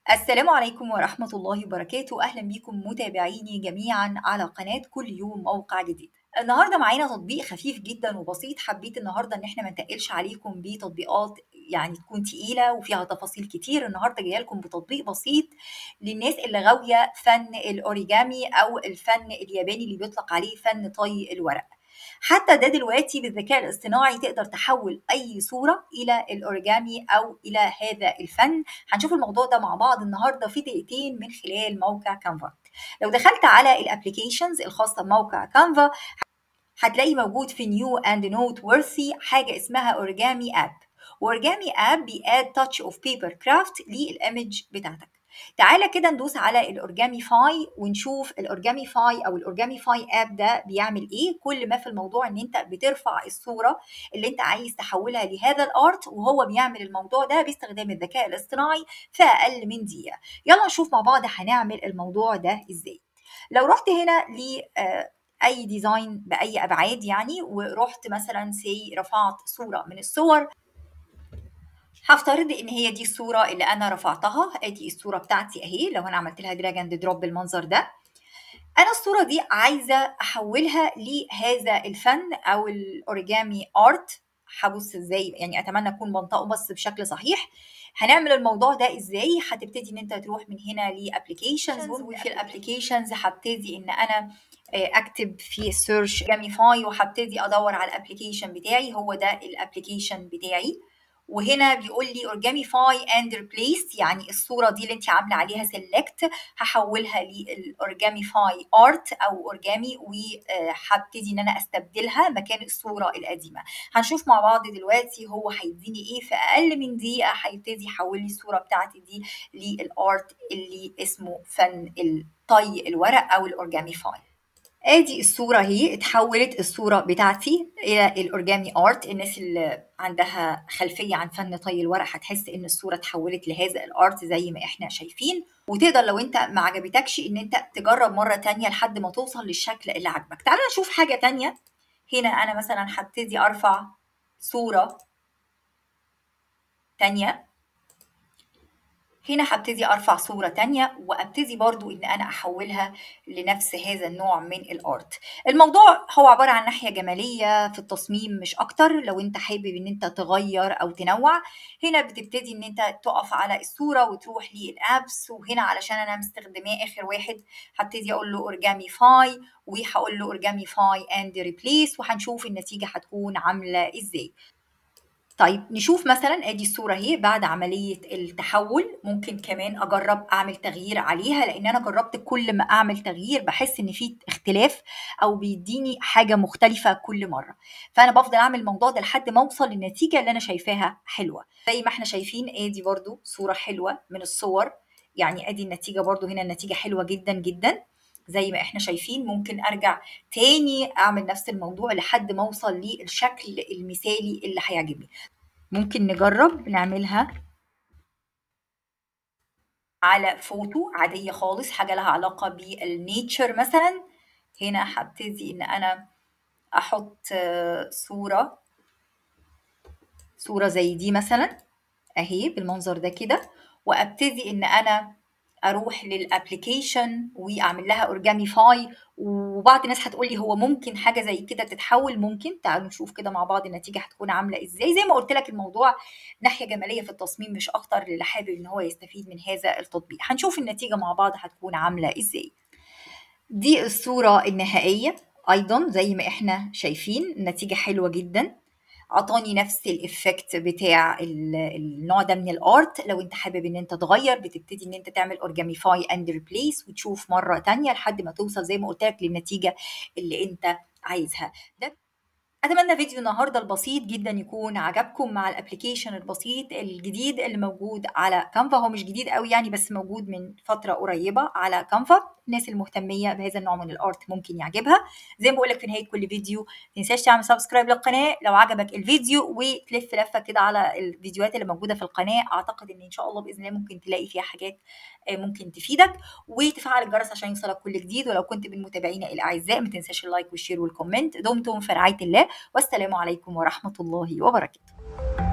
السلام عليكم ورحمة الله وبركاته أهلا بكم متابعيني جميعا على قناة كل يوم موقع جديد النهاردة معانا تطبيق خفيف جدا وبسيط حبيت النهاردة ان احنا ما نتقلش عليكم بتطبيقات يعني تكون تقيلة وفيها تفاصيل كتير النهاردة جايه لكم بتطبيق بسيط للناس اللي غاوية فن الأوريجامي أو الفن الياباني اللي بيطلق عليه فن طي الورق حتى ده دلوقتي بالذكاء الاصطناعي تقدر تحول اي صوره الى الاوريجامي او الى هذا الفن هنشوف الموضوع ده مع بعض النهارده في دقيقتين من خلال موقع كانفا لو دخلت على الابلكيشنز الخاصه بموقع كانفا هتلاقي موجود في نيو اند نوت وورثي حاجه اسمها اوريجامي اب واوريجامي اب بياد تاتش اوف بيبر كرافت للايمج بتاعتك تعالى كده ندوس على الاورجامي فاي ونشوف الاورجامي فاي او الاورجامي فاي اب ده بيعمل ايه كل ما في الموضوع ان انت بترفع الصوره اللي انت عايز تحولها لهذا الارت وهو بيعمل الموضوع ده باستخدام الذكاء الاصطناعي في اقل من دقيقه يلا نشوف مع بعض هنعمل الموضوع ده ازاي لو رحت هنا ل اي ديزاين باي ابعاد يعني ورحت مثلا سي رفعت صوره من الصور هفترض ان هي دي الصوره اللي انا رفعتها ادي الصوره بتاعتي اهي لو انا عملت لها دراج اند دروب بالمنظر ده انا الصوره دي عايزه احولها لهذا الفن او الاوريجامي ارت هبص ازاي يعني اتمنى اكون بنطقه بس بشكل صحيح هنعمل الموضوع ده ازاي هتبتدي ان انت تروح من هنا لابلكيشنز وفي الابلكيشنز هبتدي ان انا اكتب في السيرش جاميفاي وهبتدي ادور على الابلكيشن بتاعي هو ده الابلكيشن بتاعي وهنا بيقول لي اورجاميفاي اند ريبليس يعني الصوره دي اللي انت عامله عليها سيلكت هحولها للاورجاميفاي ارت او اورجامي وهبتدي ان انا استبدلها مكان الصوره القديمه هنشوف مع بعض دلوقتي هو هيديني ايه في اقل من دقيقه هيبتدي يحول لي الصوره بتاعتي دي للارت اللي اسمه فن الطي الورق او الاورجاميفاي ادي الصوره اهي اتحولت الصوره بتاعتي الى الاورجامي ارت الناس اللي عندها خلفيه عن فن طي الورق هتحس ان الصوره اتحولت لهذا الارت زي ما احنا شايفين وتقدر لو انت ما عجبتكش ان انت تجرب مره تانية لحد ما توصل للشكل اللي عجبك تعال نشوف حاجه تانية هنا انا مثلا هبتدي ارفع صوره تانية هنا هبتدي ارفع صورة تانية وابتدي برضو ان انا احولها لنفس هذا النوع من الارت الموضوع هو عبارة عن ناحية جمالية في التصميم مش اكتر لو انت حابب ان انت تغير او تنوع هنا بتبتدي ان انت تقف على الصورة وتروح للابس وهنا علشان انا مستخدماه اخر واحد هبتدي اقول له اورجامي فاي وهقول له اورجامي فاي اند ريبليس وهنشوف النتيجة هتكون عاملة ازاي طيب نشوف مثلا ادي الصورة اهي بعد عملية التحول ممكن كمان اجرب اعمل تغيير عليها لان انا جربت كل ما اعمل تغيير بحس ان في اختلاف او بيديني حاجة مختلفة كل مرة فانا بفضل اعمل الموضوع ده لحد ما اوصل للنتيجة اللي انا شايفاها حلوة زي ما احنا شايفين ادي برضو صورة حلوة من الصور يعني ادي النتيجة برضو هنا النتيجة حلوة جدا جدا زي ما احنا شايفين ممكن ارجع تاني اعمل نفس الموضوع لحد ما اوصل للشكل المثالي اللي هيعجبني ممكن نجرب نعملها على فوتو عادية خالص حاجة لها علاقة بالنيتشر مثلا هنا هبتدي ان انا احط صورة صورة زي دي مثلا اهي بالمنظر ده كده وابتدي ان انا اروح للابلكيشن واعمل لها اورجامي فاي وبعض الناس هتقول لي هو ممكن حاجه زي كده تتحول ممكن تعالوا نشوف كده مع بعض النتيجه هتكون عامله ازاي زي ما قلت لك الموضوع ناحيه جماليه في التصميم مش اكتر للي حابب ان هو يستفيد من هذا التطبيق هنشوف النتيجه مع بعض هتكون عامله ازاي دي الصوره النهائيه ايضا زي ما احنا شايفين النتيجه حلوه جدا عطاني نفس الافكت بتاع النوع ده من الارت لو انت حابب ان انت تغير بتبتدي ان انت تعمل اورجاميفاي اند ريبليس وتشوف مره تانية لحد ما توصل زي ما قلت لك للنتيجه اللي انت عايزها ده اتمنى فيديو النهارده البسيط جدا يكون عجبكم مع الابلكيشن البسيط الجديد اللي موجود على كانفا هو مش جديد قوي يعني بس موجود من فتره قريبه على كانفا الناس المهتميه بهذا النوع من الارت ممكن يعجبها زي ما بقول لك في نهايه كل فيديو ما تنساش تعمل سبسكرايب للقناه لو عجبك الفيديو وتلف لفه كده على الفيديوهات اللي موجوده في القناه اعتقد ان ان شاء الله باذن الله ممكن تلاقي فيها حاجات ممكن تفيدك وتفعل الجرس عشان يوصلك كل جديد ولو كنت من متابعينا الاعزاء ما تنساش اللايك والشير والكومنت دمتم في رعايه الله والسلام عليكم ورحمه الله وبركاته